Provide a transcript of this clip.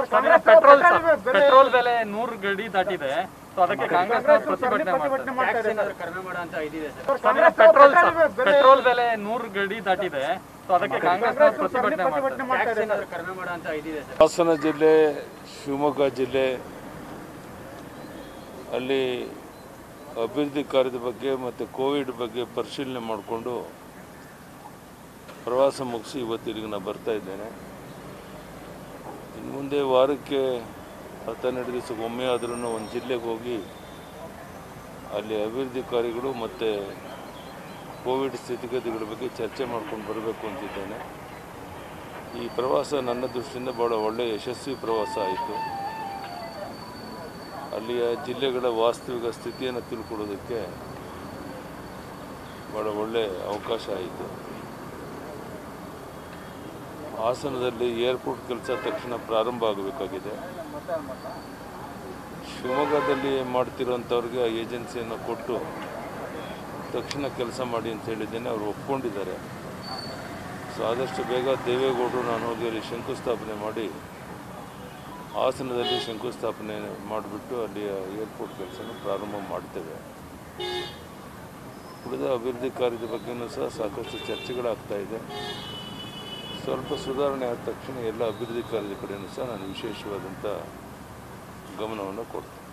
sir, petrol sir, petrol ಬೆಲೆ ನೂರು ಗಡಿ ದಾಟಿದೆ ಸೊ ಅದಕ್ಕೆ ಕಾಂಗ್ರೆಸ್ ಪ್ರತಿಭಟನೆ ಮಾಡ್ತಾರೆ ಕಡಿಮೆ ಮಾಡೋ ಅಂತ ಇದಿದೆ sir sir, petrol sir, petrol ಬೆಲೆ ನೂರು ಗಡಿ ದಾಟಿದೆ ಸೊ ಅದಕ್ಕೆ ಕಾಂಗ್ರೆಸ್ ಪ್ರತಿಭಟನೆ ಮಾಡ್ತಾರೆ ಏನಾದ್ರು ಕಡಿಮೆ ಮಾಡೋ ಅಂತ ಇದಿದೆ ಸರ್ ಹಾಸನ ಜಿಲ್ಲೆ ಶಿವಮೊಗ್ಗ ಜಿಲ್ಲೆ ಅಲ್ಲಿ ಅಭಿವೃದ್ಧಿ ಕಾರ್ಯದ ಬಗ್ಗೆ ಮತ್ತು ಕೋವಿಡ್ ಬಗ್ಗೆ ಪರಿಶೀಲನೆ ಮಾಡಿಕೊಂಡು ಪ್ರವಾಸ ಮುಗಿಸಿ ಇವತ್ತು ಇಲ್ಲಿಗೆ ನಾನು ಬರ್ತಾ ಇದ್ದೇನೆ ಇನ್ನು ಮುಂದೆ ವಾರಕ್ಕೆ ಹತ್ತೆರಡು ದಿವಸಕ್ಕೆ ಒಮ್ಮೆ ಆದ್ರೂ ಒಂದು ಜಿಲ್ಲೆಗೆ ಹೋಗಿ ಅಲ್ಲಿ ಅಭಿವೃದ್ಧಿ ಕಾರ್ಯಗಳು ಮತ್ತು ಕೋವಿಡ್ ಸ್ಥಿತಿಗತಿಗಳ ಬಗ್ಗೆ ಚರ್ಚೆ ಮಾಡ್ಕೊಂಡು ಬರಬೇಕು ಅಂತಿದ್ದೇನೆ ಈ ಪ್ರವಾಸ ನನ್ನ ದೃಷ್ಟಿಯಿಂದ ಭಾಳ ಒಳ್ಳೆಯ ಯಶಸ್ವಿ ಪ್ರವಾಸ ಆಯಿತು ಅಲ್ಲಿಯ ಜಿಲ್ಲೆಗಳ ವಾಸ್ತವಿಕ ಸ್ಥಿತಿಯನ್ನು ತಿಳ್ಕೊಳ್ಳೋದಕ್ಕೆ ಭಾಳ ಒಳ್ಳೆಯ ಅವಕಾಶ ಆಯಿತು ಹಾಸನದಲ್ಲಿ ಏರ್ಪೋರ್ಟ್ ಕೆಲಸ ತಕ್ಷಣ ಪ್ರಾರಂಭ ಆಗಬೇಕಾಗಿದೆ ಶಿವಮೊಗ್ಗದಲ್ಲಿ ಮಾಡ್ತಿರೋಂಥವ್ರಿಗೆ ಆ ಏಜೆನ್ಸಿಯನ್ನು ಕೊಟ್ಟು ತಕ್ಷಣ ಕೆಲಸ ಮಾಡಿ ಅಂತ ಹೇಳಿದ್ದೇನೆ ಅವರು ಒಪ್ಕೊಂಡಿದ್ದಾರೆ ಸೊ ಆದಷ್ಟು ಬೇಗ ದೇವೇಗೌಡರು ನಾನು ಹೋಗಿ ಅಲ್ಲಿ ಶಂಕುಸ್ಥಾಪನೆ ಮಾಡಿ ಹಾಸನದಲ್ಲಿ ಶಂಕುಸ್ಥಾಪನೆ ಮಾಡಿಬಿಟ್ಟು ಅಲ್ಲಿಯ ಏರ್ಪೋರ್ಟ್ ಕೆಲಸನ ಪ್ರಾರಂಭ ಮಾಡ್ತೇವೆ ಉಳಿದ ಅಭಿವೃದ್ಧಿ ಕಾರ್ಯದ ಬಗ್ಗೆಯೂ ಸಹ ಸಾಕಷ್ಟು ಚರ್ಚೆಗಳಾಗ್ತಾ ಇದೆ ಸ್ವಲ್ಪ ಸುಧಾರಣೆ ಆದ ತಕ್ಷಣ ಎಲ್ಲ ಅಭಿವೃದ್ಧಿ ಕಾರ್ಯದ ಕಡೆಯೂ ಸಹ ನಾನು ವಿಶೇಷವಾದಂಥ ಗಮನವನ್ನು ಕೊಡ್ತೇನೆ